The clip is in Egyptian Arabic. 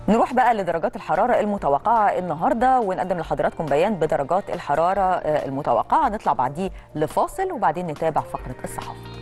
نروح بقى لدرجات الحرارة المتوقعة النهاردة ونقدم لحضراتكم بيان بدرجات الحرارة المتوقعة نطلع بعديه لفاصل وبعدين نتابع فقرة الصحافة